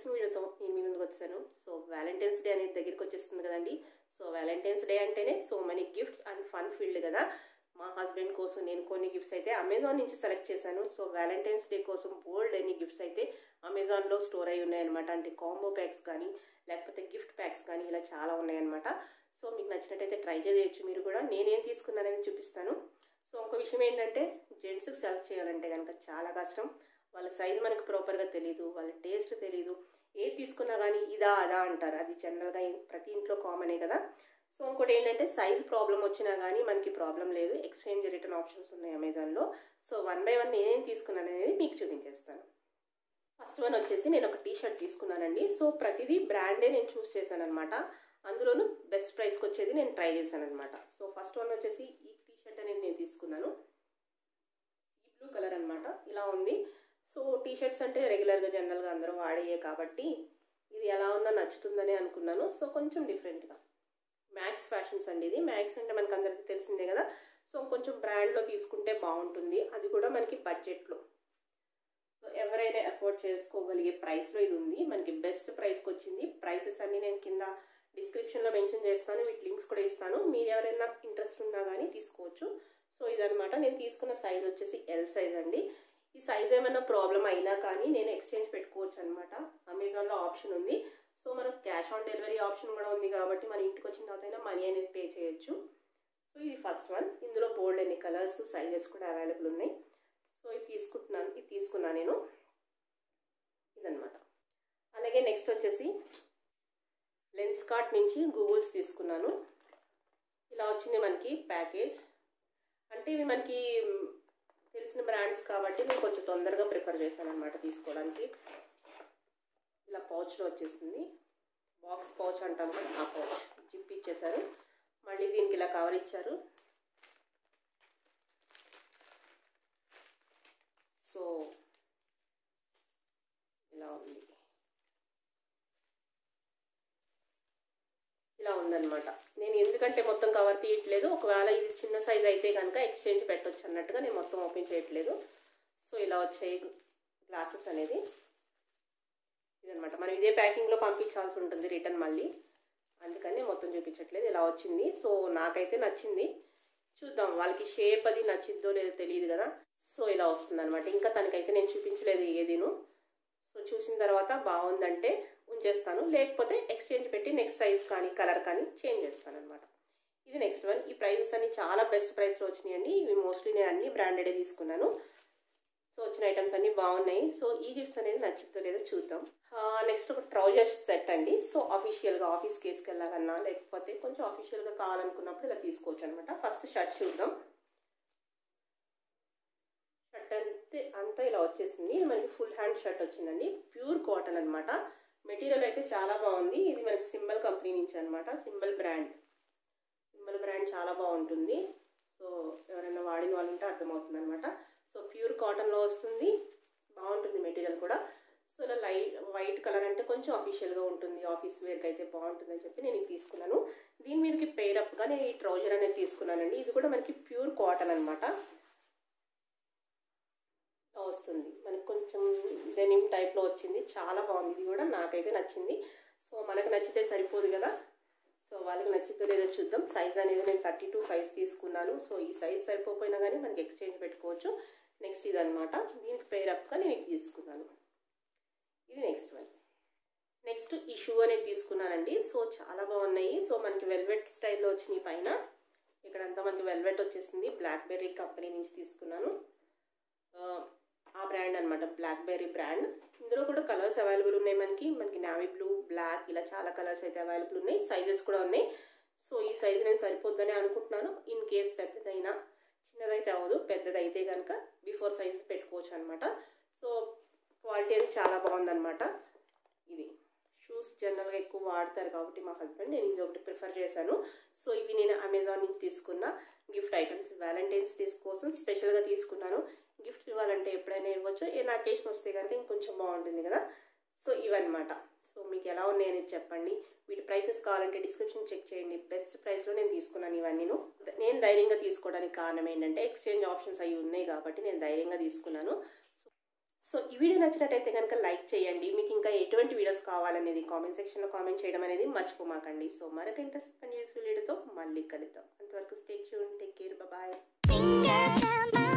నచ్చిన వీడియోతో నేను మీ ముందుకు వచ్చాను సో వ్యాలంటైన్స్ డే అనేది దగ్గరికి వచ్చేస్తుంది కదండి సో వ్యాలంటైన్స్ డే అంటేనే so many gifts and fun filled కదా మా హస్బెండ్ కోసం నేను కొన్ని గిఫ్ట్స్ అయితే అమెజాన్ నుంచి సెలెక్ట్ చేశాను సో వ్యాలంటైన్స్ డే కోసం బోల్డ్ ఎన్ని గిఫ్ట్స్ అయితే అమెజాన్లో స్టోర్ అయి ఉన్నాయన్నమాట అంటే కాంబో ప్యాక్స్ కానీ లేకపోతే గిఫ్ట్ ప్యాక్స్ కానీ ఇలా చాలా ఉన్నాయన్నమాట సో మీకు నచ్చినట్టయితే ట్రై చేయొచ్చు మీరు కూడా నేనేం తీసుకున్నానని చూపిస్తాను సో ఇంకో విషయం ఏంటంటే జెంట్స్కి సెలెక్ట్ చేయాలంటే కనుక చాలా కష్టం వాళ్ళ సైజ్ మనకు ప్రాపర్గా తెలియదు వాళ్ళ టేస్ట్ తెలియదు ఏది తీసుకున్నా కానీ ఇదా అదా అంటారు అది జనరల్గా ప్రతి ఇంట్లో కామనే కదా సో ఇంకోటి ఏంటంటే సైజ్ ప్రాబ్లం వచ్చినా కానీ మనకి ప్రాబ్లం లేదు ఎక్స్చేంజ్ రిటర్న్ ఆప్షన్స్ ఉన్నాయి అమెజాన్లో సో వన్ బై వన్ నేనేం తీసుకున్నాను అనేది మీకు చూపించేస్తాను ఫస్ట్ వన్ వచ్చేసి నేను ఒక టీ షర్ట్ తీసుకున్నానండి సో ప్రతిదీ బ్రాండే నేను చూస్ చేశాను అనమాట అందులోనూ బెస్ట్ ప్రైస్కి వచ్చేది నేను ట్రై చేశాను అనమాట సో ఫస్ట్ వన్ వచ్చేసి ఈ టీ షర్ట్ అనేది నేను తీసుకున్నాను ఈ బ్లూ కలర్ అనమాట ఇలా ఉంది సో టీ షర్ట్స్ అంటే రెగ్యులర్గా జనరల్గా అందరూ వాడేయే కాబట్టి ఇది ఎలా ఉన్నా నచ్చుతుందని అనుకున్నాను సో కొంచెం డిఫరెంట్గా మ్యాక్స్ ఫ్యాషన్స్ అండి ఇది మ్యాక్స్ అంటే మనకు అందరికీ తెలిసిందే కదా సో కొంచెం బ్రాండ్లో తీసుకుంటే బాగుంటుంది అది కూడా మనకి బడ్జెట్లో సో ఎవరైనా అఫోర్డ్ చేసుకోగలిగే ప్రైస్లో ఇది ఉంది మనకి బెస్ట్ ప్రైస్కి వచ్చింది ప్రైసెస్ అన్నీ నేను కింద డిస్క్రిప్షన్లో మెన్షన్ చేస్తాను వీటి లింక్స్ కూడా ఇస్తాను మీరు ఎవరైనా ఇంట్రెస్ట్ ఉన్నా కానీ తీసుకోవచ్చు సో ఇదనమాట నేను తీసుకున్న సైజ్ వచ్చేసి ఎల్ సైజ్ అండి ఈ సైజ్ ఏమైనా ప్రాబ్లం అయినా కానీ నేను ఎక్స్చేంజ్ పెట్టుకోవచ్చు అనమాట అమెజాన్లో ఆప్షన్ ఉంది సో మనకు క్యాష్ ఆన్ డెలివరీ ఆప్షన్ కూడా ఉంది కాబట్టి మన ఇంటికి వచ్చిన తర్వాత అయినా మనీ అనేది పే చేయొచ్చు సో ఇది ఫస్ట్ వన్ ఇందులో బోల్డ్ ఎన్ని కలర్స్ సైజెస్ కూడా అవైలబుల్ ఉన్నాయి సో ఇది తీసుకుంటున్నాను ఇది తీసుకున్నాను నేను ఇదనమాట అలాగే నెక్స్ట్ వచ్చేసి లెన్స్ కార్ట్ నుంచి గూగుల్స్ తీసుకున్నాను ఇలా వచ్చింది మనకి ప్యాకేజ్ అంటే ఇవి మనకి తెలిసిన బ్రాండ్స్ కాబట్టి నేను కొంచెం తొందరగా ప్రిఫర్ చేశాను అనమాట తీసుకోవడానికి ఇలా పౌచ్లో వచ్చేసింది బాక్స్ పౌచ్ అంటాం కదా ఆ పౌచ్ జిప్ ఇచ్చేసారు మళ్ళీ దీనికి ఇలా కవర్ ఇచ్చారు సో ఇలా ఉంది ఇలా ఉందన్నమాట నేను ఎందుకంటే మొత్తం కవర్ తీయట్లేదు ఒకవేళ ఇది చిన్న సైజ్ అయితే కనుక ఎక్స్చేంజ్ పెట్టవచ్చు అన్నట్టుగా నేను మొత్తం ఓపెన్ చేయట్లేదు సో ఇలా వచ్చాయి గ్లాసెస్ అనేది ఇదనమాట మనం ఇదే ప్యాకింగ్లో పంపించాల్సి ఉంటుంది రిటర్న్ మళ్ళీ అందుకని మొత్తం చూపించట్లేదు ఇలా వచ్చింది సో నాకైతే నచ్చింది చూద్దాం వాళ్ళకి షేప్ అది నచ్చిందో లేదో తెలియదు కదా సో ఇలా వస్తుంది అనమాట ఇంకా తనకైతే నేను చూపించలేదు ఏదిను సో చూసిన తర్వాత బాగుందంటే ఉంచేస్తాను లేకపోతే ఎక్స్చేంజ్ పెట్టి నెక్స్ట్ సైజ్ కానీ కలర్ కానీ చేంజ్ చేస్తాను అనమాట ఇది నెక్స్ట్ వన్ ఈ ప్రైజెస్ అన్ని చాలా బెస్ట్ ప్రైస్లో వచ్చినాయండి ఇవి మోస్ట్లీ నేను అన్ని బ్రాండెడే తీసుకున్నాను సో వచ్చిన ఐటమ్స్ అన్నీ బాగున్నాయి సో ఈ గిఫ్ట్స్ అనేది నచ్చుతో లేదో చూద్దాం నెక్స్ట్ ఒక ట్రౌజర్స్ సెట్ అండి సో అఫీషియల్గా ఆఫీస్కి వేసుకెళ్ళాలన్నా లేకపోతే కొంచెం అఫీషియల్గా కావాలనుకున్నప్పుడు ఇలా తీసుకోవచ్చు అనమాట ఫస్ట్ షర్ట్ చూద్దాం షర్ట్ అంటే అంతా ఇలా వచ్చేసింది ఇది మనకి ఫుల్ హ్యాండ్ షర్ట్ వచ్చిందండి ప్యూర్ కాటన్ అనమాట మెటీరియల్ అయితే చాలా బాగుంది ఇది మనకి సింబల్ కంపెనీ నుంచి అనమాట సింబల్ బ్రాండ్ సింబల్ బ్రాండ్ చాలా బాగుంటుంది సో ఎవరైనా వాడిన వాళ్ళు ఉంటే అర్థమవుతుంది అనమాట సో ప్యూర్ కాటన్లో వస్తుంది బాగుంటుంది మెటీరియల్ కూడా సో ఇలా లైట్ వైట్ కలర్ అంటే కొంచెం అఫీషియల్గా ఉంటుంది ఆఫీస్ వేర్కి అయితే బాగుంటుందని చెప్పి నేను ఇది తీసుకున్నాను దీని మీదకి పేరప్గా నేను ఈ ట్రౌజర్ అనేది తీసుకున్నానండి ఇది కూడా మనకి ప్యూర్ కాటన్ అనమాట వస్తుంది మనకి కొంచెం డెనిమ్ టైప్లో వచ్చింది చాలా బాగుంది ఇది కూడా నాకైతే నచ్చింది సో మనకు నచ్చితే సరిపోదు కదా సో వాళ్ళకి నచ్చితే లేదో చూద్దాం సైజ్ అనేది నేను థర్టీ టూ సైజ్ తీసుకున్నాను సో ఈ సైజ్ సరిపోయినా కానీ మనకి ఎక్స్చేంజ్ పెట్టుకోవచ్చు నెక్స్ట్ ఇది అనమాట దీనికి పేరప్గా నేను ఇది తీసుకున్నాను ఇది నెక్స్ట్ వన్ నెక్స్ట్ ఈ షూ అనేది తీసుకున్నానండి సో చాలా బాగున్నాయి సో మనకి వెల్వెట్ స్టైల్లో వచ్చినాయి పైన ఇక్కడంతా మనకి వెల్వెట్ వచ్చేసింది బ్లాక్బెర్రీ కంపెనీ నుంచి తీసుకున్నాను ఆ బ్రాండ్ అనమాట బ్లాక్బెర్రీ బ్రాండ్ ఇందులో కూడా కలర్స్ అవైలబుల్ ఉన్నాయి మనకి మనకి నావీ బ్లూ బ్లాక్ ఇలా చాలా కలర్స్ అయితే అవైలబుల్ ఉన్నాయి సైజెస్ కూడా ఉన్నాయి సో ఈ సైజ్ నేను సరిపోద్దని అనుకుంటున్నాను ఇన్ కేస్ పెద్దదైనా చిన్నదైతే అవ్వదు పెద్దదైతే కనుక బిఫోర్ సైజ్ పెట్టుకోవచ్చు అనమాట సో క్వాలిటీ అది చాలా బాగుందన్నమాట ఇది షూస్ జనరల్గా ఎక్కువ వాడతారు కాబట్టి మా హస్బెండ్ నేను ఇది ఒకటి ప్రిఫర్ చేశాను సో ఇవి నేను అమెజాన్ నుంచి తీసుకున్న గిఫ్ట్ ఐటమ్స్ వ్యాలంటైన్స్ డే కోసం స్పెషల్గా తీసుకున్నాను గిఫ్ట్స్ ఇవ్వాలంటే ఎప్పుడైనా ఇవ్వచ్చు ఏదైనా అకేషన్ వస్తే కనుక ఇంకొంచెం బాగుంటుంది కదా సో ఇవన్నమాట సో మీకు ఎలా ఉన్నాయని చెప్పండి వీటి ప్రైసెస్ కావాలంటే డిస్క్రిప్షన్ చెక్ చేయండి బెస్ట్ ప్రైస్లో నేను తీసుకున్నాను ఇవన్నీ నేను ధైర్యంగా తీసుకోవడానికి కారణం ఏంటంటే ఎక్స్చేంజ్ ఆప్షన్స్ అవి ఉన్నాయి కాబట్టి నేను ధైర్యంగా తీసుకున్నాను సో ఈ వీడియో నచ్చినట్టయితే కనుక లైక్ చేయండి మీకు ఇంకా ఎటువంటి వీడియోస్ కావాలనేది కామెంట్ సెక్షన్లో కామెంట్ చేయడం అనేది మర్చిపోమాకండి సో మరొక ఇంట్రెస్ట్ యూస్ఫుల్ వీడియోతో మళ్ళీ కలుద్దాం అంతవరకు stay tune take care bye Fingers down my